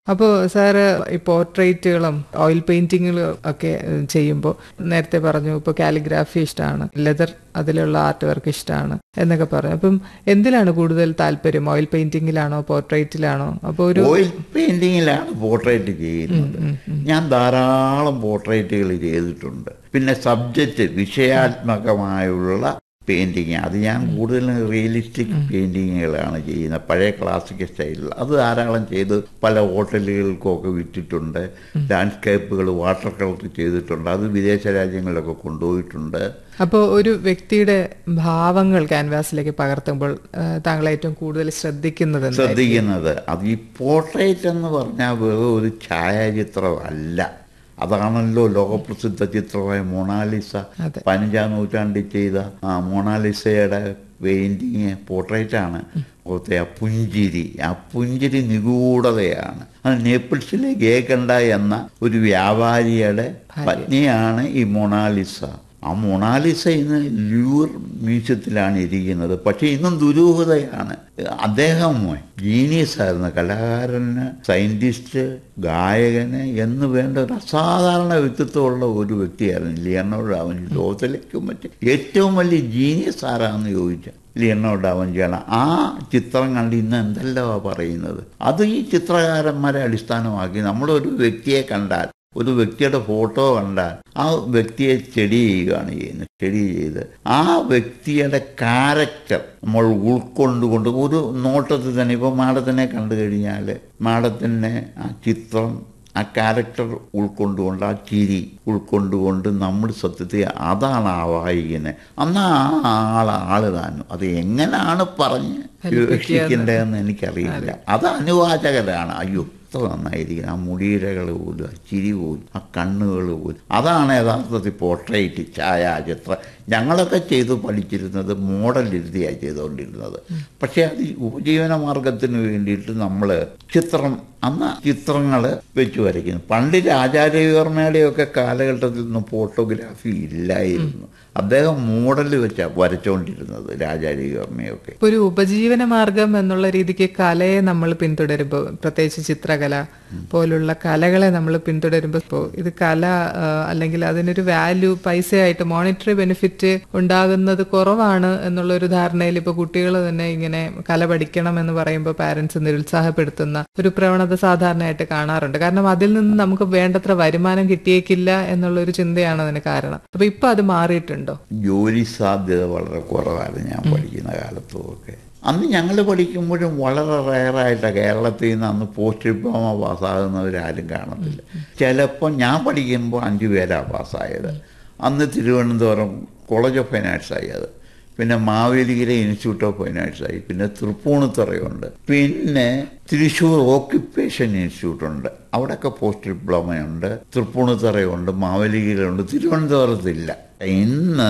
അപ്പോൾ സാറ് ഈ പോർട്രേറ്റുകളും ഓയിൽ പെയിന്റിങ്ങുകളും ഒക്കെ ചെയ്യുമ്പോൾ നേരത്തെ പറഞ്ഞു ഇപ്പോൾ കാലിഗ്രാഫി ഇഷ്ടമാണ് ലെതർ അതിലുള്ള ആർട്ട് വർക്ക് ഇഷ്ടമാണ് എന്നൊക്കെ പറഞ്ഞു അപ്പം എന്തിലാണ് കൂടുതൽ താല്പര്യം ഓയിൽ പെയിന്റിങ്ങിലാണോ പോർട്രേറ്റിലാണോ അപ്പോൾ ഒരു ഓയിൽ പെയിന്റിങ്ങിലാണ് പോർട്രേറ്റ് ചെയ്യുന്നത് ഞാൻ ധാരാളം പോർട്രേറ്റുകൾ ചെയ്തിട്ടുണ്ട് പിന്നെ സബ്ജക്റ്റ് വിഷയാത്മകമായുള്ള പെയിന്റിങ് അത് ഞാൻ കൂടുതലും റിയലിസ്റ്റിക് പെയിന്റിങ്ങുകളാണ് ചെയ്യുന്നത് പഴയ ക്ലാസിക്കൽ സ്റ്റൈലിൽ അത് ധാരാളം ചെയ്ത് പല ഹോട്ടലുകൾക്കൊക്കെ വിറ്റിട്ടുണ്ട് ലാൻഡ്സ്കേപ്പുകൾ വാട്ടർ കളർ ചെയ്തിട്ടുണ്ട് അത് വിദേശ രാജ്യങ്ങളിലൊക്കെ കൊണ്ടുപോയിട്ടുണ്ട് അപ്പോൾ ഒരു വ്യക്തിയുടെ ഭാവങ്ങൾ ക്യാൻവാസിലേക്ക് പകർത്തുമ്പോൾ ആ, താങ്കൾ ഏറ്റവും കൂടുതൽ ശ്രദ്ധിക്കുന്നത് എന്തായിരിക്കും? ശ്രദ്ധിക്കുന്നത് അത് ഈ പോർട്രേറ്റ് എന്ന് പറഞ്ഞാൽ വെറും ഒരു ഛായാചിത്രമല്ല അതാണല്ലോ ലോകപ്രസിദ്ധ ചിത്രമായ മൊണാലിസ അതെ. പതിനഞ്ചാം നൂറ്റാണ്ടിൽ ചെയ്ത ആ മൊണാലിസയുടെ പെയിന്റിങ് പോർട്രേറ്റാണ് ഓർത്തെ ആ പുഞ്ചിരി ആ പുഞ്ചിരി നിഗൂഢതയാണ് അത് നേപ്പിൾസിലെ ഗേക്കണ്ട എന്ന ഒരു വ്യാപാരിയുടെ പത്നിയാണ് ഈ മൊണാലിസ ആ മൊണാലിസ ഇന്ന് ലൂർ മ്യൂസിയത്തിലാണ് ഇരിക്കുന്നത് പക്ഷെ ഇന്നും ദുരൂഹതയാണ് അദ്ദേഹം ജീനിയസ് ആയിരുന്നു കലാകാരന് സയന്റിസ്റ്റ് ഗായകന് എന്ന് വേണ്ട ഒരു അസാധാരണ വ്യക്തിത്വമുള്ള ഒരു വ്യക്തിയായിരുന്നു ലിയർണോ ഡാവഞ്ചി ലോകത്തിലേക്കും മറ്റ് ഏറ്റവും വലിയ ജീനിയസ് ആരാന്ന് ചോദിച്ചാൽ ലിയർണോ ഡാവഞ്ചിയാണ് ആ ചിത്രം കണ്ട് ഇന്ന് എന്തെല്ലാം പറയുന്നത് അത് ഈ ചിത്രകാരന്മാരെ അടിസ്ഥാനമാക്കി നമ്മളൊരു വ്യക്തിയെ കണ്ടാൽ ഒരു വ്യക്തിയുടെ ഫോട്ടോ കണ്ടാൽ ആ വ്യക്തിയെ സ്റ്റഡി ചെയ്യുകയാണ് ചെയ്യുന്നത് സ്റ്റഡി ചെയ്ത് ആ വ്യക്തിയുടെ ക്യാരക്ടർ നമ്മൾ ഉൾക്കൊണ്ടുകൊണ്ട് ഒരു നോട്ടത്തിൽ തന്നെ ഇപ്പോൾ മാഡത്തിനെ കണ്ടു കഴിഞ്ഞാൽ മാഡത്തിൻ്റെ ആ ചിത്രം ആ ക്യാരക്ടർ ഉൾക്കൊണ്ടുകൊണ്ട് ആ ചിരി ഉൾക്കൊണ്ടുകൊണ്ട് നമ്മൾ സത്യത്തെ അതാണ് ആ വായിക്കുന്നത് അന്ന് ആ ആൾ ആള് താനും അത് എങ്ങനെയാണ് പറഞ്ഞ് വിവക്ഷിക്കേണ്ടതെന്ന് എനിക്കറിയില്ല അത് അനുവാചകരാണ് അയ്യോ എത്ര നന്നായിരിക്കും ആ മുടിയിഴകൾ പോലും ആ ചിരി പോലും ആ കണ്ണുകൾ പോലും അതാണ് യഥാർത്ഥത്തിൽ പോർട്രേറ്റ് ഛായാചിത്രം ഞങ്ങളൊക്കെ ചെയ്ത് പഠിച്ചിരുന്നത് മോഡൽ എഴുതിയാണ് ചെയ്തുകൊണ്ടിരുന്നത് പക്ഷേ അത് ഈ ഉപജീവന മാർഗത്തിന് വേണ്ടിയിട്ട് നമ്മൾ ചിത്രം അന്ന് ചിത്രങ്ങൾ വെച്ച് വരയ്ക്കുന്നു പണ്ട് രാജാരവിവർമ്മയുടെയൊക്കെ കാലഘട്ടത്തിൽ നിന്നും ഫോട്ടോഗ്രാഫി ഇല്ലായിരുന്നു അദ്ദേഹം മോഡൽ വെച്ചാണ് വരച്ചുകൊണ്ടിരുന്നത് രാജാരവിവർമ്മയൊക്കെ ഇപ്പൊ ഒരു ഉപജീവന മാർഗം എന്നുള്ള രീതിക്ക് കലയെ നമ്മൾ പിന്തുടരുമ്പോൾ പ്രത്യേകിച്ച് ചിത്രകല പോലുള്ള കലകളെ നമ്മൾ പിന്തുടരുമ്പോൾ ഇപ്പോൾ ഇത് കല ആ, അല്ലെങ്കിൽ അതിനൊരു വാല്യൂ പൈസയായിട്ട് മോണിറ്ററി ബെനിഫിറ്റ് ഉണ്ടാകുന്നത് കുറവാണ് എന്നുള്ള ഒരു ധാരണയിൽ ഇപ്പൊ കുട്ടികൾ തന്നെ ഇങ്ങനെ കല പഠിക്കണം എന്ന് പറയുമ്പോൾ പാരന്റ്സ് നിരുത്സാഹപ്പെടുത്തുന്ന ഒരു പ്രവണത സാധാരണയായിട്ട് കാണാറുണ്ട് കാരണം അതിൽ നിന്ന് നമുക്ക് വേണ്ടത്ര വരുമാനം കിട്ടിയേക്കില്ല എന്നുള്ള ഒരു ചിന്തയാണ് അതിന് കാരണം അപ്പൊ ഇപ്പൊ അത് മാറിയിട്ടുണ്ടോ ജോലി സാധ്യത വളരെ കുറവായിരുന്നു ഞാൻ പഠിക്കുന്ന കാലത്തുമൊക്കെ അന്ന് ഞങ്ങൾ പഠിക്കുമ്പോഴും വളരെ റയറായിട്ടാണ് കേരളത്തിൽ നിന്ന് അന്ന് പോസ്റ്റ് ഡിപ്ലോമ പാസ്സാകുന്നവരാരും കാണത്തില്ല ചിലപ്പോൾ ഞാൻ പഠിക്കുമ്പോൾ അഞ്ച് പേരാണ് പാസ്സായത് അന്ന് Thiruvananthapuram college of fine arts ആയി അത് പിന്നെ Mavelikara institute of fine arts ആയി പിന്നെ തൃപ്പൂണിത്തുറയുണ്ട് പിന്നെ തൃശ്ശൂർ ഓക്യുപ്പേഷൻ ഇൻസ്റ്റിറ്റ്യൂട്ട് ഉണ്ട് അവിടെയൊക്കെ പോസ്റ്റ് ഡിപ്ലോമയുണ്ട് തൃപ്പൂണിത്തുറയുണ്ട് മാവേലിക്കരയുണ്ട് തിരുവനന്തപുരത്തില്ല ഇന്ന്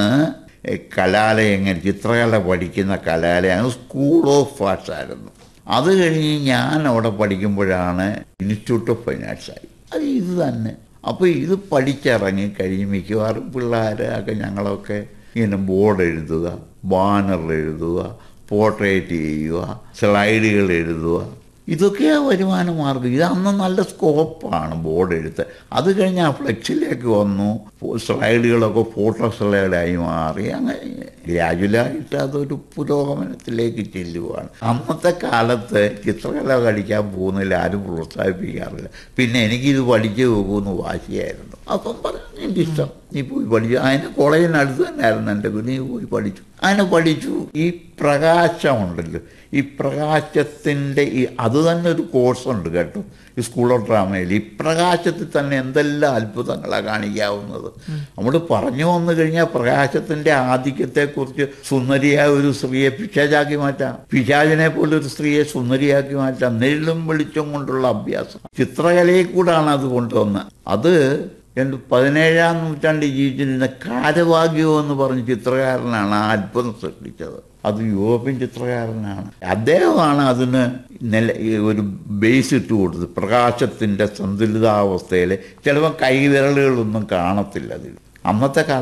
കലാലയങ്ങൾ ചിത്രകല പഠിക്കുന്ന കലാലയം സ്കൂൾ ഓഫ് ആർട്സ് ആയിരുന്നു അത് കഴിഞ്ഞ് ഞാൻ അവിടെ പഠിക്കുമ്പോഴാണ് ഇൻസ്റ്റിറ്റ്യൂട്ട് ഓഫ് ഫൈൻ ആർട്സ് ആയി അത് ഇത് തന്നെ അപ്പോൾ ഇത് പഠിച്ചിറങ്ങി കഴിഞ്ഞ് മിക്കവാറും പിള്ളേർ ഒക്കെ ഞങ്ങളൊക്കെ ഇങ്ങനെ ബോർഡ് എഴുതുക ബാനർ എഴുതുക പോർട്രേറ്റ് ചെയ്യുക സ്ലൈഡുകൾ എഴുതുക ഇതൊക്കെയാണ് വരുമാന മാർഗം ഇത് അന്ന് നല്ല സ്കോപ്പാണ് ബോർഡ് എഴുത്ത് അത് കഴിഞ്ഞ് ആ ഫ്ലെക്സിലേക്ക് വന്നു സ്ലൈഡുകളൊക്കെ ഫോട്ടോ സ്ലൈഡായി മാറി അങ്ങനെ ഗ്രാജുവലായിട്ട് അതൊരു പുരോഗമനത്തിലേക്ക് ചെല്ലുവാണ് അന്നത്തെ കാലത്ത് ചിത്രകല കളിക്കാൻ പോകുന്നതിൽ ആരും പ്രോത്സാഹിപ്പിക്കാറില്ല പിന്നെ എനിക്കിത് പഠിച്ചു പോകുമെന്ന് വാശിയായിരുന്നു അപ്പം പറഞ്ഞു എൻ്റെ ഇഷ്ടം നീ പോയി പഠിച്ചു അതിന് കോളേജിനടുത്ത് തന്നെയായിരുന്നു എൻ്റെ നീ പോയി പഠിച്ചു അങ്ങനെ പഠിച്ചു ഈ പ്രകാശമുണ്ടല്ലോ ഈ പ്രകാശത്തിൻ്റെ ഈ അത് തന്നെ ഒരു കോഴ്സുണ്ട് കേട്ടോ ഈ സ്കൂൾ ഓഫ് ഡ്രാമയിൽ ഈ പ്രകാശത്തിൽ തന്നെ എന്തെല്ലാം അത്ഭുതങ്ങളാണ് കാണിക്കാവുന്നത് നമ്മൾ പറഞ്ഞു വന്നു കഴിഞ്ഞാൽ പ്രകാശത്തിൻ്റെ ആധിക്യത്തെക്കുറിച്ച് സുന്ദരിയായ ഒരു സ്ത്രീയെ പിശാചാക്കി മാറ്റാം പിശാചിനെ പോലെ ഒരു സ്ത്രീയെ സുന്ദരിയാക്കി മാറ്റാം നെല്ലും വെളിച്ചം കൊണ്ടുള്ള അഭ്യാസം ചിത്രകലയിൽ കൂടാണ് അത് കൊണ്ടുവന്നത് അത് രണ്ട് പതിനേഴാം നൂറ്റാണ്ടിൽ ജീവിച്ചിരുന്ന കാരവാഗ്യോ എന്ന് പറഞ്ഞ ചിത്രകാരനാണ് ആ അത്ഭുതം സൃഷ്ടിച്ചത് അത് യൂറോപ്യൻ ചിത്രകാരനാണ് അദ്ദേഹമാണ് അതിന് നില ഈ ഒരു ബേസ് ഇട്ട് കൊടുത്തത് പ്രകാശത്തിൻ്റെ സന്തുലിതാവസ്ഥയിൽ ചിലപ്പോൾ കൈവിരലുകളൊന്നും കാണത്തില്ല അതിൽ അന്നത്തെ കാലത്ത്